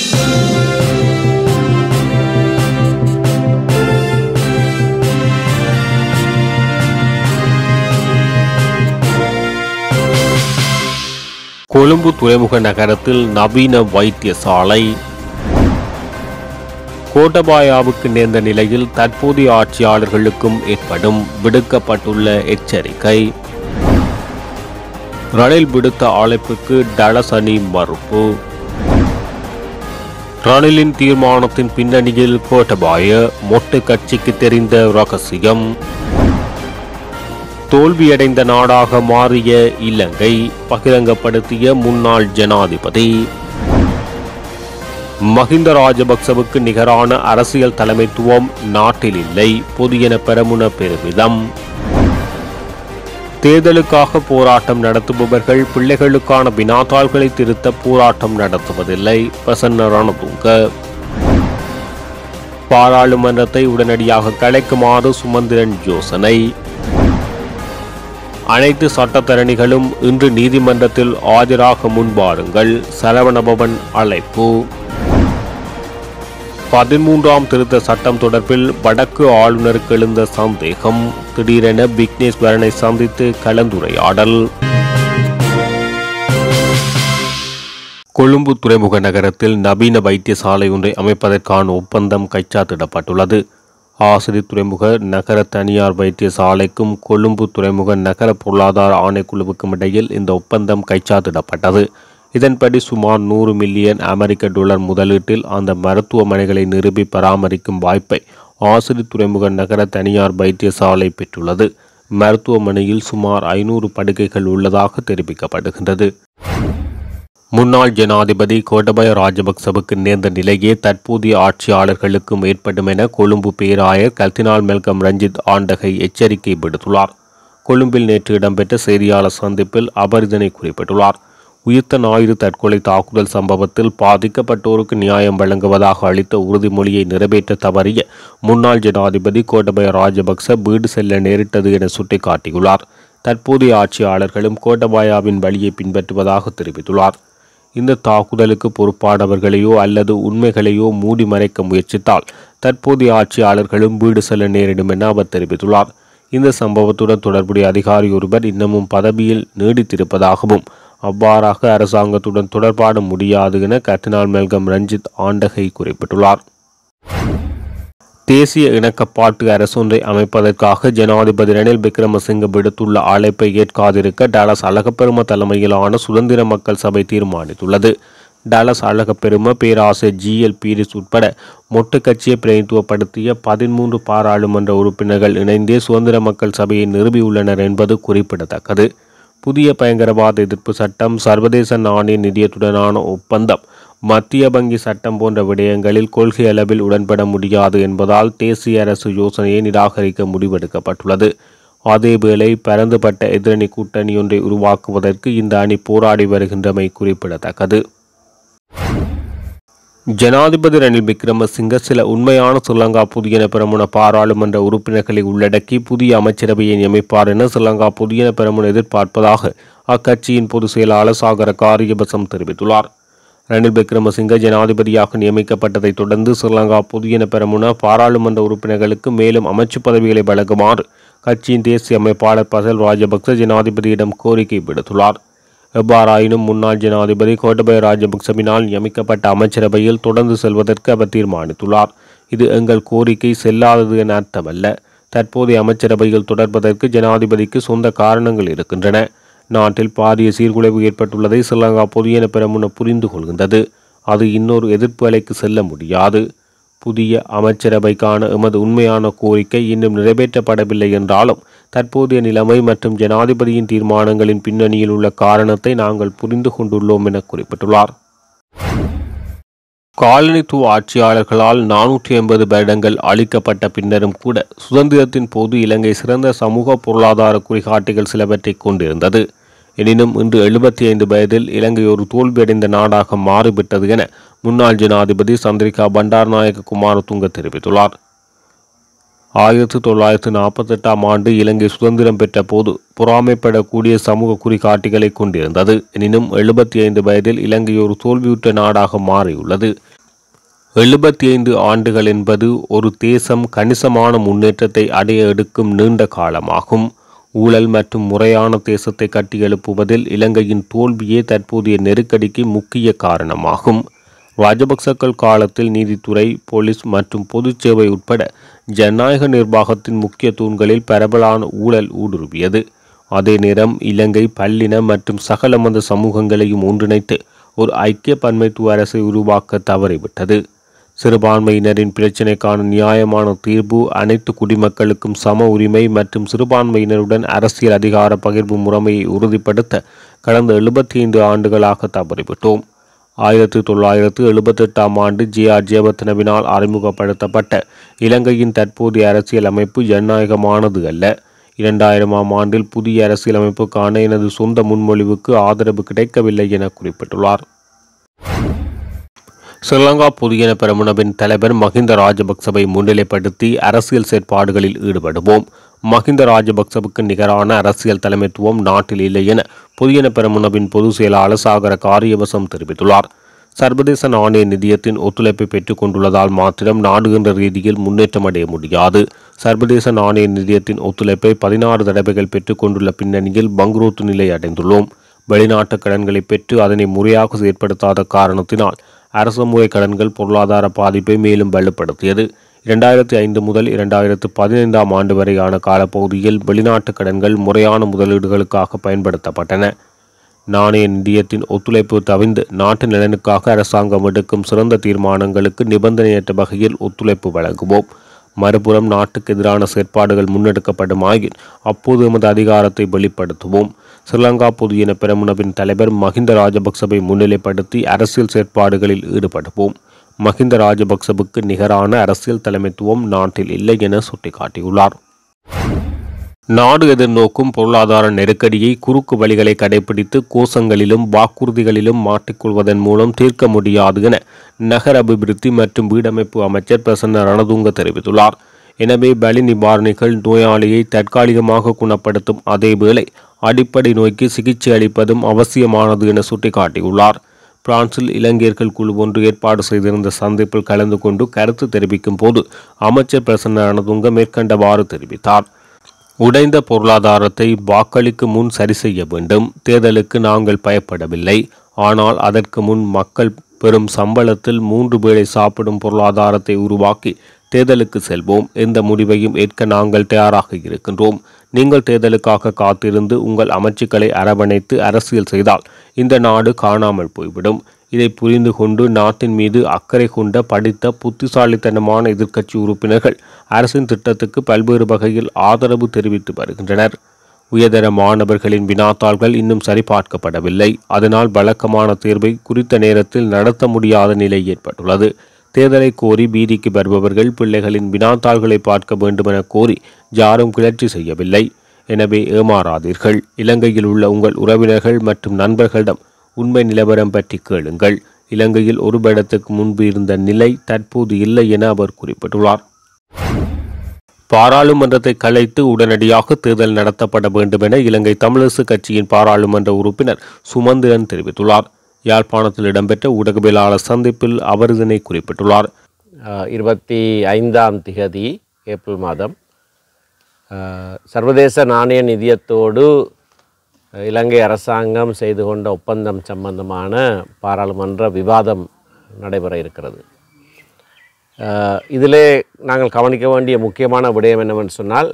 கொழும்பு துறைமுக நகரத்தில் நவீன வைத்தியசாலை கோட்டபாயாவுக்கு நேர்ந்த நிலையில் தற்போதைய ஆட்சியாளர்களுக்கும் ஏற்படும் விடுக்கப்பட்டுள்ள எச்சரிக்கை ரணில் விடுத்த அழைப்புக்கு டலசனி மறுப்பு ரணிலின் தீர்மானத்தின் பின்னணியில் கோட்டபாய மொட்டு கட்சிக்கு தெரிந்த ரகசியம் தோல்வியடைந்த நாடாக மாறிய இலங்கை பகிரங்கப்படுத்திய முன்னாள் ஜனாதிபதி மஹிந்த ராஜபக்சவுக்கு நிகரான அரசியல் தலைமைத்துவம் நாட்டில் இல்லை பொதியன பெரமுன பெருமிதம் தேர்தலுக்காக போராட்டம் நடத்துபவர்கள் பிள்ளைகளுக்கான வினாத்தாள்களை திருத்த போராட்டம் நடத்துவதில்லை பிரசன்ன ரணதுங்க பாராளுமன்றத்தை உடனடியாக கலைக்குமாறு சுமந்திரன் யோசனை அனைத்து சட்டத்தரணிகளும் இன்று நீதிமன்றத்தில் ஆஜராக முன்பாருங்கள் சரவணபவன் அழைப்பு பதிமூன்றாம் திருத்த சட்டம் தொடர்பில் வடக்கு ஆளுநருக்கு எழுந்த சந்தேகம் திடீரென விக்னேஸ்வரனை சந்தித்து கலந்துரையாடல் கொழும்பு துறைமுக நகரத்தில் நவீன வைத்தியசாலை ஒன்றை அமைப்பதற்கான ஒப்பந்தம் கைச்சாத்திடப்பட்டுள்ளது ஆசிரி துறைமுக நகர தனியார் வைத்தியசாலைக்கும் கொழும்பு துறைமுக நகர பொருளாதார ஆணைக்குழுவுக்கும் இடையில் இந்த ஒப்பந்தம் கைச்சாத்திடப்பட்டது இதன்படி சுமார் நூறு மில்லியன் அமெரிக்க டாலர் முதலீட்டில் அந்த மருத்துவமனைகளை நிறுவி பராமரிக்கும் வாய்ப்பை ஆசிரி துறைமுக நகர தனியார் வைத்தியசாலை பெற்றுள்ளது மருத்துவமனையில் சுமார் ஐநூறு படுக்கைகள் உள்ளதாக தெரிவிக்கப்படுகின்றது முன்னாள் ஜனாதிபதி கோட்டபய ராஜபக்சவுக்கு நேர்ந்த நிலையே தற்போதைய ஆட்சியாளர்களுக்கும் ஏற்படும் என கொழும்பு பேராயர் கல்தினால் மெல்கம் ரஞ்சித் ஆண்டகை எச்சரிக்கை விடுத்துள்ளார் கொழும்பில் நேற்று இடம்பெற்ற செய்தியாளர் சந்திப்பில் அவர் இதனை குறிப்பிட்டுள்ளார் உயிர்த்த ஞாயிறு தற்கொலை தாக்குதல் சம்பவத்தில் பாதிக்கப்பட்டோருக்கு நியாயம் வழங்குவதாக அளித்த உறுதிமொழியை நிறைவேற்ற தவறிய முன்னாள் ஜனாதிபதி கோட்டபய ராஜபக்ச வீடு செல்ல நேரிட்டது என சுட்டிக்காட்டியுள்ளார் தற்போதைய ஆட்சியாளர்களும் கோட்டபாயாவின் வழியை பின்பற்றுவதாக தெரிவித்துள்ளார் இந்த தாக்குதலுக்கு பொறுப்பானவர்களையோ அல்லது உண்மைகளையோ மூடி மறைக்க முயற்சித்தால் தற்போதைய ஆட்சியாளர்களும் வீடு செல்ல நேரிடும் என அவர் தெரிவித்துள்ளார் இந்த சம்பவத்துடன் தொடர்புடைய அதிகாரி ஒருவர் இன்னமும் பதவியில் நீடித்திருப்பதாகவும் அவ்வாறாக அரசாங்கத்துடன் தொடர்பாட முடியாது என கர்தினால் மெல்கம் ரஞ்சித் ஆண்டகை குறிப்பிட்டுள்ளார் தேசிய இணக்கப்பாட்டு அரசொன்றை அமைப்பதற்காக ஜனாதிபதி ரணில் விக்ரமசிங்க விடுத்துள்ள அழைப்பை ஏற்காதிருக்க டலஸ் அழகப்பெரும தலைமையிலான சுதந்திர மக்கள் சபை தீர்மானித்துள்ளது டலஸ் அழகப்பெரும பேராசிரியர் ஜி எல் பீரிஸ் உட்பட மொட்டு கட்சியை பிரதிநிதித்துவப்படுத்திய பதிமூன்று பாராளுமன்ற உறுப்பினர்கள் இணைந்தே சுதந்திர மக்கள் சபையை நிறுவியுள்ளனர் என்பது குறிப்பிடத்தக்கது புதிய பயங்கரவாத எதிர்ப்பு சட்டம் சர்வதேச நாணய நிதியத்துடனான ஒப்பந்தம் மத்திய வங்கி சட்டம் போன்ற விடயங்களில் கொள்கை அளவில் உடன்பட முடியாது என்பதால் தேசிய அரசு யோசனையை நிராகரிக்க முடிவெடுக்கப்பட்டுள்ளது அதேவேளை பரந்துபட்ட எதிரணி கூட்டணி ஒன்றை உருவாக்குவதற்கு இந்த அணி போராடி வருகின்றமை குறிப்பிடத்தக்கது ஜனாதிபதி ரணில் விக்ரமசிங்க சில உண்மையான ஸ்ரீலங்கா புதியன பெரமுன பாராளுமன்ற உறுப்பினர்களை உள்ளடக்கி புதிய அமைச்சரவையை நியமிப்பார் என ஸ்ரீலங்கா புதியன பெரமுன எதிர்பார்ப்பதாக அக்கட்சியின் பொதுச் செயலாளர் சாகர காரியபசம் தெரிவித்துள்ளார் ரணில் விக்ரமசிங்க ஜனாதிபதியாக நியமிக்கப்பட்டதைத் தொடர்ந்து ஸ்ரீலங்கா புதியன பெரமுன பாராளுமன்ற உறுப்பினர்களுக்கு மேலும் அமைச்சு பதவிகளை வழங்குமாறு கட்சியின் தேசிய அமைப்பாளர் பசல் ராஜபக்ச ஜனாதிபதியிடம் கோரிக்கை விடுத்துள்ளார் எவ்வாறாயினும் முன்னாள் ஜனாதிபதி கோட்டபய ராஜபக்சவினால் நியமிக்கப்பட்ட அமைச்சரவையில் தொடர்ந்து செல்வதற்கு அவர் தீர்மானித்துள்ளார் இது எங்கள் கோரிக்கை செல்லாதது என அர்த்தமல்ல தற்போதைய அமைச்சரவையில் தொடர்வதற்கு ஜனாதிபதிக்கு சொந்த காரணங்கள் இருக்கின்றன நாட்டில் பாரிய சீர்குலைவு ஏற்பட்டுள்ளதை ஸ்ரீலங்கா பொதியன பெறமுன புரிந்து கொள்கின்றது அது இன்னொரு எதிர்ப்பு அலைக்கு செல்ல முடியாது புதிய அமைச்சரவைக்கான எமது உண்மையான கோரிக்கை இன்னும் நிறைவேற்றப்படவில்லை என்றாலும் தற்போதைய நிலைமை மற்றும் ஜனாதிபதியின் தீர்மானங்களின் பின்னணியில் உள்ள காரணத்தை நாங்கள் புரிந்து கொண்டுள்ளோம் என குறிப்பிட்டுள்ளார் காலனித்துவ ஆட்சியாளர்களால் நானூற்றி எண்பது வருடங்கள் அளிக்கப்பட்ட பின்னரும் கூட சுதந்திரத்தின் போது இலங்கை சிறந்த சமூக பொருளாதார குறிகாட்டிகள் சிலவற்றை கொண்டிருந்தது எனினும் இன்று எழுபத்தி ஐந்து வயதில் இலங்கை ஒரு தோல்வியடைந்த நாடாக மாறிவிட்டது என முன்னாள் ஜனாதிபதி சந்திரிகா பண்டாரநாயக குமாரதுங்க தெரிவித்துள்ளார் ஆயிரத்தி தொள்ளாயிரத்தி நாற்பத்தெட்டாம் ஆண்டு இலங்கை சுதந்திரம் பெற்ற போது பொறாமைப்படக்கூடிய சமூக குறிகாட்டிகளை கொண்டிருந்தது எனினும் எழுபத்தி ஐந்து வயதில் இலங்கை ஒரு தோல்வியுற்ற நாடாக மாறியுள்ளது எழுபத்தி ஐந்து ஆண்டுகள் என்பது ஒரு தேசம் கணிசமான முன்னேற்றத்தை அடைய எடுக்கும் நீண்ட காலமாகும் ஊழல் மற்றும் முறையான தேசத்தை கட்டியெழுப்புவதில் இலங்கையின் தோல்வியே தற்போதைய நெருக்கடிக்கு முக்கிய காரணமாகும் ராஜபக்சக்கள் காலத்தில் நீதித்துறை போலீஸ் மற்றும் பொதுச் சேவை உட்பட ஜனநாயக நிர்வாகத்தின் முக்கிய தூண்களில் பரவலான ஊழல் ஊடுருவியது அதே நேரம் இலங்கை பல்லின மற்றும் சகல மத சமூகங்களையும் ஒன்றிணைத்து ஒரு ஐக்கிய பன்மைத்துவ அரசை உருவாக்க தவறிவிட்டது சிறுபான்மையினரின் பிரச்சினைக்கான நியாயமான தீர்வு அனைத்து குடிமக்களுக்கும் சம உரிமை மற்றும் சிறுபான்மையினருடன் அரசியல் அதிகார பகிர்வு முறைமையை உறுதிப்படுத்த கடந்த எழுபத்தி ஐந்து ஆண்டுகளாக தவறிவிட்டோம் ஆயிரத்தி தொள்ளாயிரத்து எழுபத்தெட்டாம் ஆண்டு ஜே ஆர் ஜெயவர்த்தனவினால் அறிமுகப்படுத்தப்பட்ட இலங்கையின் தற்போதைய அரசியல் அமைப்பு ஜனநாயகமானது அல்ல இரண்டாயிரமாம் ஆண்டில் புதிய அரசியலமைப்புக்கான எனது சொந்த முன்மொழிவுக்கு ஆதரவு கிடைக்கவில்லை என குறிப்பிட்டுள்ளார் ஸ்ரீலங்கா பொதுஜன பெரமுனவின் தலைவர் மஹிந்த ராஜபக்சவை முன்னிலைப்படுத்தி அரசியல் செயற்பாடுகளில் ஈடுபடுவோம் மஹிந்த ராஜபக்சவுக்கு நிகரான அரசியல் தலைமைத்துவம் நாட்டில் இல்லை என பொதுஜன பெரமுனவின் பொதுச் செயலாளர் சாகர காரியவசம் தெரிவித்துள்ளார் சர்வதேச நாணய நிதியத்தின் ஒத்துழைப்பை பெற்றுக் கொண்டுள்ளதால் மாத்திரம் நாடுகின்ற ரீதியில் முன்னேற்றம் அடைய முடியாது சர்வதேச நாணய நிதியத்தின் ஒத்துழைப்பை பதினாறு தடவைகள் பெற்றுக் கொண்டுள்ள பின்னணியில் பங்குரோத்து நிலை அடைந்துள்ளோம் வெளிநாட்டு கடன்களை பெற்று அதனை முறையாக செயற்படுத்தாத காரணத்தினால் அரசு முறை கடன்கள் பொருளாதார பாதிப்பை மேலும் வலுப்படுத்தியது இரண்டாயிரத்தி ஐந்து முதல் இரண்டாயிரத்து பதினைந்தாம் ஆண்டு வரையான காலப்பகுதியில் வெளிநாட்டு கடன்கள் முறையான முதலீடுகளுக்காக பயன்படுத்தப்பட்டன நாணய நிதியத்தின் ஒத்துழைப்பு தவிர்ந்து நாட்டு நலனுக்காக அரசாங்கம் எடுக்கும் சிறந்த தீர்மானங்களுக்கு நிபந்தனையற்ற வகையில் ஒத்துழைப்பு வழங்குவோம் மறுபுறம் நாட்டுக்கு எதிரான செயற்பாடுகள் முன்னெடுக்கப்படுமாயின் அப்போது எமது அதிகாரத்தை வெளிப்படுத்துவோம் ஸ்ரீலங்கா பொதுஜன பெரமுனவின் தலைவர் மஹிந்த ராஜபக்சவை முன்னிலைப்படுத்தி அரசியல் செயற்பாடுகளில் ஈடுபடுவோம் மஹிந்த ராஜபக்சவுக்கு நிகரான அரசியல் தலைமைத்துவம் நாட்டில் இல்லை என சுட்டிக்காட்டியுள்ளார் நாடு எதிர்நோக்கும் பொருளாதார நெருக்கடியை குறுக்கு வழிகளை கடைபிடித்து கோஷங்களிலும் வாக்குறுதிகளிலும் மாட்டிக்கொள்வதன் மூலம் தீர்க்க முடியாது என நகர அபிவிருத்தி மற்றும் வீடமைப்பு அமைச்சர் பிரசன்ன ரணதுங்க தெரிவித்துள்ளார் எனவே பலி நிவாரணிகள் நோயாளியை தற்காலிகமாக குணப்படுத்தும் அதேவேளை அடிப்படை நோய்க்கு சிகிச்சை அளிப்பதும் அவசியமானது என சுட்டிக்காட்டியுள்ளார் பிரான்சில் இலங்கையர்கள் குழு ஒன்று ஏற்பாடு செய்திருந்த சந்திப்பில் கலந்து கொண்டு கருத்து தெரிவிக்கும் போது அமைச்சர் பிரசன்ன ரணதுங்க மேற்கண்டவாறு தெரிவித்தார் உடைந்த பொருளாதாரத்தை வாக்களிக்கு முன் சரி செய்ய வேண்டும் தேர்தலுக்கு நாங்கள் பயப்படவில்லை ஆனால் அதற்கு முன் மக்கள் பெறும் சம்பளத்தில் மூன்று வேளை சாப்பிடும் பொருளாதாரத்தை உருவாக்கி தேர்தலுக்கு செல்வோம் எந்த முடிவையும் ஏற்க நாங்கள் தயாராக இருக்கின்றோம் நீங்கள் தேர்தலுக்காக காத்திருந்து உங்கள் அமைச்சுக்களை அரவணைத்து அரசியல் செய்தால் இந்த நாடு காணாமல் போய்விடும் இதை புரிந்து கொண்டு நாட்டின் மீது அக்கறை கொண்ட படித்த புத்திசாலித்தனமான எதிர்க்கட்சி உறுப்பினர்கள் அரசின் திட்டத்துக்கு பல்வேறு வகையில் ஆதரவு தெரிவித்து வருகின்றனர் உயர்தர மாணவர்களின் வினாத்தாள்கள் இன்னும் சரிபார்க்கப்படவில்லை அதனால் வழக்கமான தேர்வை குறித்த நேரத்தில் நடத்த முடியாத நிலை ஏற்பட்டுள்ளது தேர்தலை கோரி பீதிக்கு வருபவர்கள் பிள்ளைகளின் வினாத்தாள்களை பார்க்க வேண்டுமென கோரி யாரும் கிளர்ச்சி செய்யவில்லை எனவே ஏமாறாதீர்கள் இலங்கையில் உள்ள உங்கள் உறவினர்கள் மற்றும் நண்பர்களிடம் உண்மை நிலவரம் பற்றி கேளுங்கள் இலங்கையில் ஒரு வருடத்துக்கு முன்பு இருந்த நிலை தற்போது இல்லை என அவர் குறிப்பிட்டுள்ளார் பாராளுமன்றத்தை கலைத்து உடனடியாக தேர்தல் நடத்தப்பட வேண்டும் என இலங்கை தமிழரசு கட்சியின் பாராளுமன்ற உறுப்பினர் சுமந்திரன் தெரிவித்துள்ளார் யாழ்ப்பாணத்தில் இடம்பெற்ற ஊடகவியலாளர் சந்திப்பில் அவர் இதனை குறிப்பிட்டுள்ளார் அஹ், இருபத்தி ஐந்தாம் திகதி ஏப்ரல் மாதம் அஹ், சர்வதேச நாணய நிதியத்தோடு அஹ், இலங்கை அரசாங்கம் செய்து கொண்ட ஒப்பந்தம் சம்பந்தமான பாராளுமன்ற விவாதம் நடைபெற இருக்கிறது அஹ், இதிலே நாங்கள் கவனிக்க வேண்டிய முக்கியமான விடயம் என்னவென்று சொன்னால்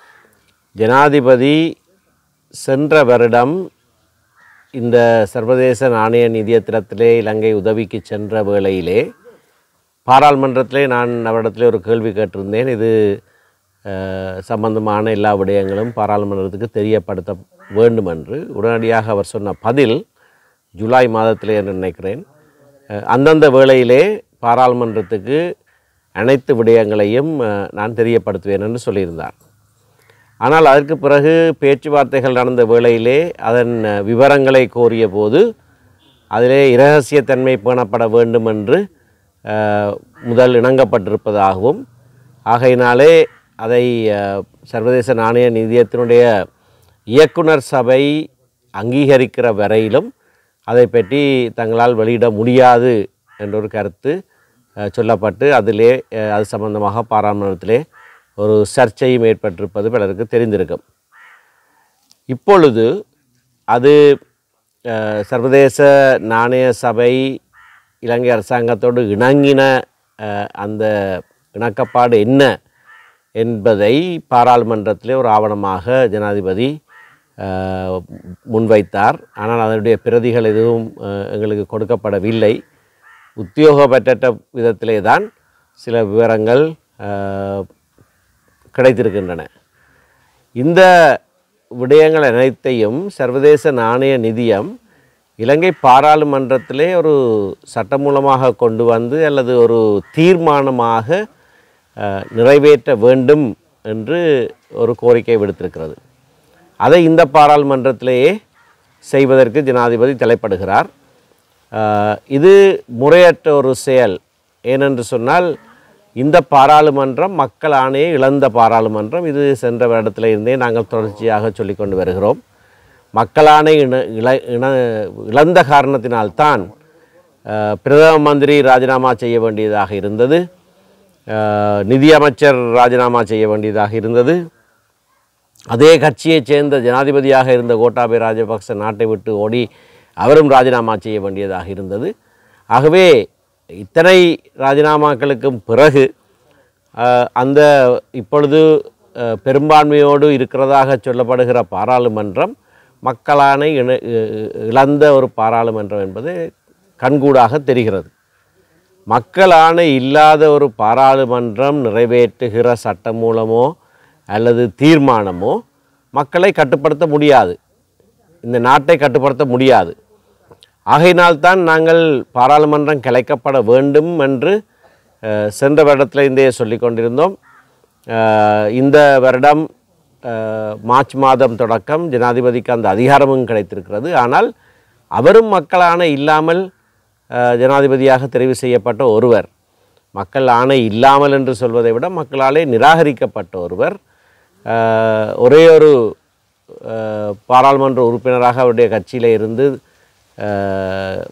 ஜனாதிபதி சென்ற வருடம் இந்த சர்வதேச நாணய நிதியத்திடத்திலே இலங்கை உதவிக்கு சென்ற வேளையிலே பாராளுமன்றத்திலே நான் அவரிடத்திலே ஒரு கேள்வி கேட்டிருந்தேன் இது அஹ், சம்பந்தமான எல்லா விடயங்களும் பாராளுமன்றத்துக்கு தெரியப்படுத்த வேண்டும் என்று உடனடியாக அவர் சொன்ன பதில் ஜூலை மாதத்திலே என்று நினைக்கிறேன் அஹ், அந்தந்த வேளையிலே பாராளுமன்றத்துக்கு அனைத்து விடயங்களையும் அஹ், நான் தெரியப்படுத்துவேன் என்று சொல்லியிருந்தார் ஆனால் அதற்கு பிறகு பேச்சுவார்த்தைகள் நடந்த வேளையிலே அதன் அஹ், விவரங்களை கோரிய போது அதிலே இரகசியத்தன்மை பேணப்பட வேண்டும் என்று அஹ், முதல் இணங்கப்பட்டிருப்பதாகவும் ஆகையினாலே அதை அஹ், சர்வதேச நாணய நிதியத்தினுடைய இயக்குனர் சபை அங்கீகரிக்கிற வரையிலும் அதை பற்றி தங்களால் வெளியிட முடியாது என்ற ஒரு கருத்து அஹ், சொல்லப்பட்டு அதிலே அஹ், அது சம்பந்தமாக பாராளுமன்றத்திலே ஒரு சர்ச்சையும் ஏற்பட்டிருப்பது பலருக்கு தெரிந்திருக்கும் இப்பொழுது அது அஹ், சர்வதேச நாணய சபை இலங்கை அரசாங்கத்தோடு இணங்கின அஹ், அந்த இணக்கப்பாடு என்ன என்பதை பாராளுமன்றத்திலே ஒரு ஆவணமாக ஜனாதிபதி அஹ், முன்வைத்தார் ஆனால் அதனுடைய பிரதிகள் எதுவும் அஹ், எங்களுக்கு கொடுக்கப்படவில்லை உத்தியோகப்பற்ற விதத்திலே தான் சில விவரங்கள் அஹ், கிடைத்திருக்கின்றன இந்த விடயங்கள் அனைத்தையும் சர்வதேச நாணய நிதியம் இலங்கை பாராளுமன்றத்திலே ஒரு சட்டமூலமாக கொண்டு வந்து அல்லது ஒரு தீர்மானமாக அஹ், நிறைவேற்ற வேண்டும் என்று ஒரு கோரிக்கை விடுத்திருக்கிறது அதை இந்த பாராளுமன்றத்திலேயே செய்வதற்கு ஜனாதிபதி தலைப்படுகிறார் அஹ், இது முறையற்ற ஒரு செயல் ஏனென்று சொன்னால் இந்த பாராளுமன்றம் மக்கள் ஆணையை இழந்த பாராளுமன்றம் இது சென்ற வருடத்தில் இருந்தே நாங்கள் தொடர்ச்சியாக சொல்லிக் கொண்டு வருகிறோம் மக்களாணை இண இழ இண இழந்த காரணத்தினால்தான் அஹ், பிரதம மந்திரி ராஜினாமா செய்ய வேண்டியதாக இருந்தது அஹ், நிதியமைச்சர் ராஜினாமா செய்ய வேண்டியதாக இருந்தது அதே கட்சியைச் சேர்ந்த ஜனாதிபதியாக இருந்த கோட்டாபய ராஜபக்ச நாட்டை விட்டு ஓடி அவரும் ராஜினாமா செய்ய வேண்டியதாக இருந்தது ஆகவே இத்தனை ராஜினாமாக்களுக்கும் பிறகு அஹ், அந்த இப்பொழுது அஹ், பெரும்பான்மையோடு இருக்கிறதாக சொல்லப்படுகிற பாராளுமன்றம் மக்களானை இண- இ- இழந்த ஒரு பாராளுமன்றம் என்பது கண்கூடாக தெரிகிறது மக்கள் ஆணை இல்லாத ஒரு பாராளுமன்றம் நிறைவேற்றுகிற சட்டம் மூலமோ அல்லது தீர்மானமோ மக்களை கட்டுப்படுத்த முடியாது இந்த நாட்டை கட்டுப்படுத்த முடியாது ஆகையினால்தான் நாங்கள் பாராளுமன்றம் கலைக்கப்பட வேண்டும் என்று அஹ், சென்ற வருடத்தில் இருந்தே சொல்லிக் கொண்டிருந்தோம் அஹ், இந்த வருடம் அஹ், மார்ச் மாதம் தொடக்கம் ஜனாதிபதிக்கு அந்த அதிகாரமும் கிடைத்திருக்கிறது ஆனால் அவரும் மக்களான இல்லாமல் அஹ், ஜனாதிபதியாக தெரிவு செய்யப்பட்ட ஒருவர் மக்கள் ஆணை இல்லாமல் என்று சொல்வதை விட மக்களாலே நிராகரிக்கப்பட்ட ஒருவர் அஹ், ஒரே ஒரு அஹ், பாராளுமன்ற உறுப்பினராக அவருடைய கட்சியில் இருந்து அஹ்,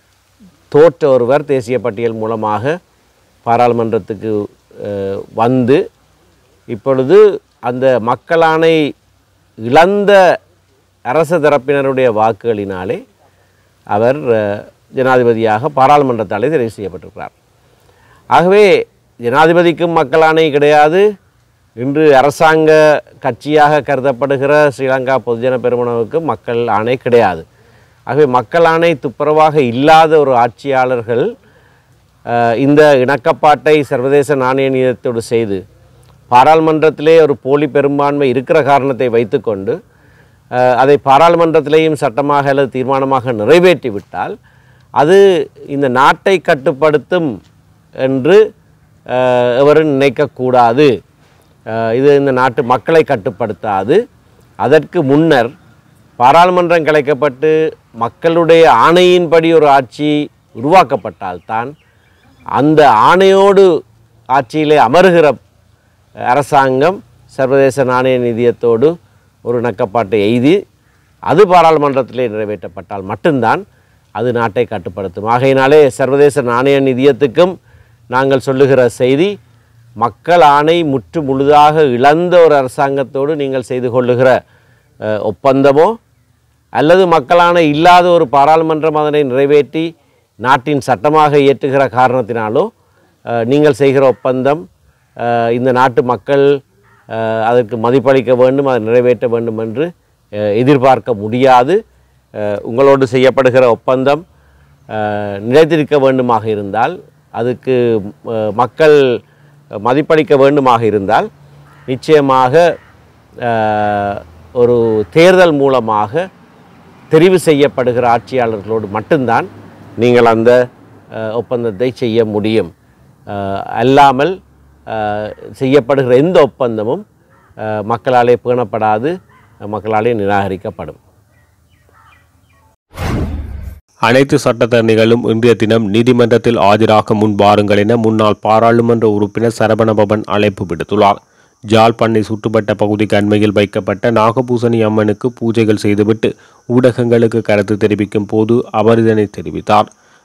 தோற்ற ஒருவர் தேசிய பட்டியல் மூலமாக பாராளுமன்றத்துக்கு அஹ், வந்து இப்பொழுது அந்த மக்களானை இழந்த அரசு தரப்பினருடைய வாக்குகளினாலே அவர் அஹ், ஜனாதிபதியாக பாராளுமன்றத்தாலே தெரிவு செய்யப்பட்டிருக்கிறார் ஆகவே ஜனாதிபதிக்கும் மக்கள் ஆணை கிடையாது இன்று அரசாங்க கட்சியாக கருதப்படுகிற ஸ்ரீலங்கா பொதுஜன பெருமனவுக்கு மக்கள் ஆணை கிடையாது ஆகவே மக்கள் ஆணை துப்புரவாக இல்லாத ஒரு ஆட்சியாளர்கள் அஹ், இந்த இணக்கப்பாட்டை சர்வதேச நாணய நிதியத்தோடு செய்து பாராளுமன்றத்திலே ஒரு போலி பெரும்பான்மை இருக்கிற காரணத்தை வைத்துக்கொண்டு அஹ், அதை பாராளுமன்றத்திலேயும் சட்டமாக அல்லது தீர்மானமாக நிறைவேற்றி விட்டால் அது இந்த நாட்டை கட்டுப்படுத்தும் என்று அஹ், எவரும் நினைக்கக்கூடாது அஹ், இது இந்த நாட்டு மக்களை கட்டுப்படுத்தாது அதற்கு முன்னர் பாராளுமன்றம் கலைக்கப்பட்டு மக்களுடைய ஆணையின்படி ஒரு ஆட்சி உருவாக்கப்பட்டால்தான் அந்த ஆணையோடு ஆட்சியிலே அமருகிற அரசாங்கம் சர்வதேச நாணய நிதியத்தோடு ஒரு இணக்கப்பாட்டை எய்தி அது பாராளுமன்றத்திலே நிறைவேற்றப்பட்டால் மட்டும்தான் அது நாட்டை கட்டுப்படுத்தும் ஆகையினாலே சர்வதேச நாணய நிதியத்துக்கும் நாங்கள் சொல்லுகிற செய்தி மக்கள் ஆணை முற்று முழுதாக இழந்த ஒரு அரசாங்கத்தோடு நீங்கள் செய்து கொள்ளுகிற அஹ், ஒப்பந்தமோ அல்லது மக்களான இல்லாத ஒரு பாராளுமன்றம் அதனை நிறைவேற்றி நாட்டின் சட்டமாக இயற்றுகிற காரணத்தினாலோ அஹ், நீங்கள் செய்கிற ஒப்பந்தம் அஹ், இந்த நாட்டு மக்கள் அஹ், அதற்கு மதிப்பளிக்க வேண்டும் அதை நிறைவேற்ற வேண்டும் என்று அஹ், எதிர்பார்க்க முடியாது அஹ், உங்களோடு செய்யப்படுகிற ஒப்பந்தம் அஹ், நிலைத்திருக்க வேண்டுமாக இருந்தால் அதுக்கு அஹ், மக்கள் மதிப்பளிக்க வேண்டுமாக இருந்தால் நிச்சயமாக அஹ், ஒரு தேர்தல் மூலமாக தெரிவு செய்யப்படுகிற ஆட்சியாளர்களோடு மட்டும்தான் நீங்கள் அந்த அஹ், ஒப்பந்தத்தை செய்ய முடியும் அஹ், அல்லாமல் அஹ், செய்யப்படுகிற எந்த ஒப்பந்தமும் அஹ், மக்களாலே பேணப்படாது மக்களாலே நிராகரிக்கப்படும் அனைத்து சட்டத்தரணிகளும் இன்றைய தினம் நீதிமன்றத்தில் ஆஜராக முன் வாருங்கள் என முன்னாள் பாராளுமன்ற உறுப்பினர் சரவணபவன் அழைப்பு விடுத்துள்ளார் ஜாழ்பண்ணை சுற்றுப்பட்ட பகுதிக்கு அண்மையில் வைக்கப்பட்ட நாகபூசணி அம்மனுக்கு பூஜைகள் செய்துவிட்டு ஊடகங்களுக்கு கருத்து தெரிவிக்கும் போது அவர் இதனை தெரிவித்தார்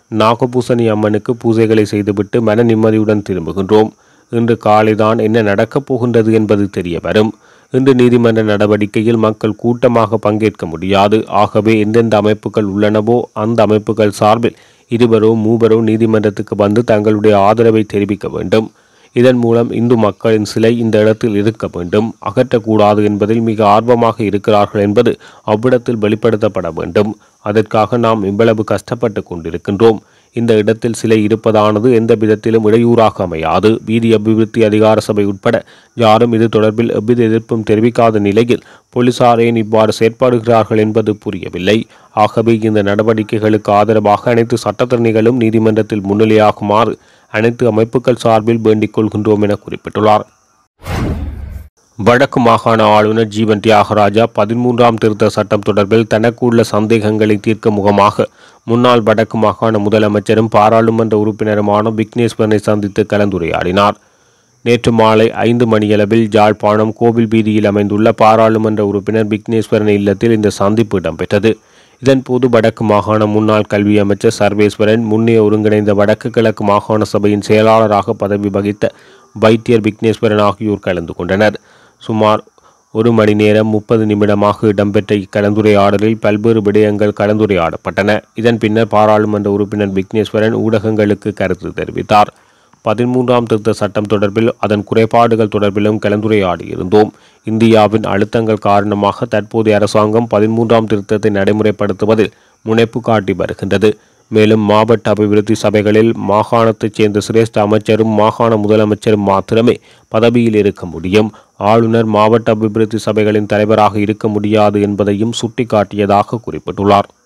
நாகபூசணி அம்மனுக்கு பூஜைகளை செய்துவிட்டு மன நிம்மதியுடன் திரும்புகின்றோம் இன்று காலைதான் என்ன நடக்கப் போகின்றது என்பது தெரிய வரும் இன்று நீதிமன்ற நடவடிக்கையில் மக்கள் கூட்டமாக பங்கேற்க முடியாது ஆகவே எந்தெந்த அமைப்புகள் உள்ளனவோ அந்த அமைப்புகள் சார்பில் இருவரோ மூவரோ நீதிமன்றத்துக்கு வந்து தங்களுடைய ஆதரவை தெரிவிக்க வேண்டும் இதன் மூலம் இந்து மக்களின் சிலை இந்த இடத்தில் இருக்க வேண்டும் அகற்றக்கூடாது என்பதில் மிக ஆர்வமாக இருக்கிறார்கள் என்பது அவ்விடத்தில் வெளிப்படுத்தப்பட வேண்டும் அதற்காக நாம் இவ்வளவு கஷ்டப்பட்டு கொண்டிருக்கின்றோம் இந்த இடத்தில் சிலை இருப்பதானது எந்த விதத்திலும் இடையூறாக அமையாது வீதி அபிவிருத்தி அதிகார சபை உட்பட யாரும் இது தொடர்பில் எவ்வித எதிர்ப்பும் தெரிவிக்காத நிலையில் போலீசார் ஏன் இவ்வாறு செயற்படுகிறார்கள் என்பது புரியவில்லை ஆகவே இந்த நடவடிக்கைகளுக்கு ஆதரவாக அனைத்து சட்டத்தரணிகளும் நீதிமன்றத்தில் முன்னிலையாகுமாறு அனைத்து அமைப்புகள் சார்பில் வேண்டிக் கொள்கின்றோம் என குறிப்பிட்டுள்ளார் வடக்கு மாகாண ஆளுநர் ஜீவன் தியாகராஜா பதிமூன்றாம் திருத்த சட்டம் தொடர்பில் தனக்கு உள்ள சந்தேகங்களை தீர்க்க முகமாக முன்னாள் வடக்கு மாகாண முதலமைச்சரும் பாராளுமன்ற உறுப்பினருமான விக்னேஸ்வரனை சந்தித்து கலந்துரையாடினார் நேற்று மாலை ஐந்து மணியளவில் யாழ்ப்பாணம் கோவில் வீதியில் அமைந்துள்ள பாராளுமன்ற உறுப்பினர் விக்னேஸ்வரன் இல்லத்தில் இந்த சந்திப்பு இடம்பெற்றது இதன்போது வடக்கு மாகாண முன்னாள் கல்வி அமைச்சர் சர்வேஸ்வரன் முன்னே ஒருங்கிணைந்த வடக்கு கிழக்கு மாகாண சபையின் செயலாளராக பதவி வகித்த வைத்தியர் விக்னேஸ்வரன் ஆகியோர் கலந்து கொண்டனர் சுமார் ஒரு மணி நேரம் முப்பது நிமிடமாக இடம்பெற்ற இக்கலந்துரையாடலில் பல்வேறு விடயங்கள் கலந்துரையாடப்பட்டன இதன் பின்னர் பாராளுமன்ற உறுப்பினர் விக்னேஸ்வரன் ஊடகங்களுக்கு கருத்து தெரிவித்தார் பதிமூன்றாம் திருத்த சட்டம் தொடர்பில் அதன் குறைபாடுகள் தொடர்பிலும் கலந்துரையாடியிருந்தோம் இந்தியாவின் அழுத்தங்கள் காரணமாக தற்போதைய அரசாங்கம் பதிமூன்றாம் திருத்தத்தை நடைமுறைப்படுத்துவதில் முனைப்பு காட்டி வருகின்றது மேலும் மாவட்ட அபிவிருத்தி சபைகளில் மாகாணத்தைச் சேர்ந்த சிரேஷ்ட அமைச்சரும் மாகாண முதலமைச்சரும் மாத்திரமே பதவியில் இருக்க முடியும் ஆளுநர் மாவட்ட அபிவிருத்தி சபைகளின் தலைவராக இருக்க முடியாது என்பதையும் சுட்டிக்காட்டியதாக குறிப்பிட்டுள்ளார்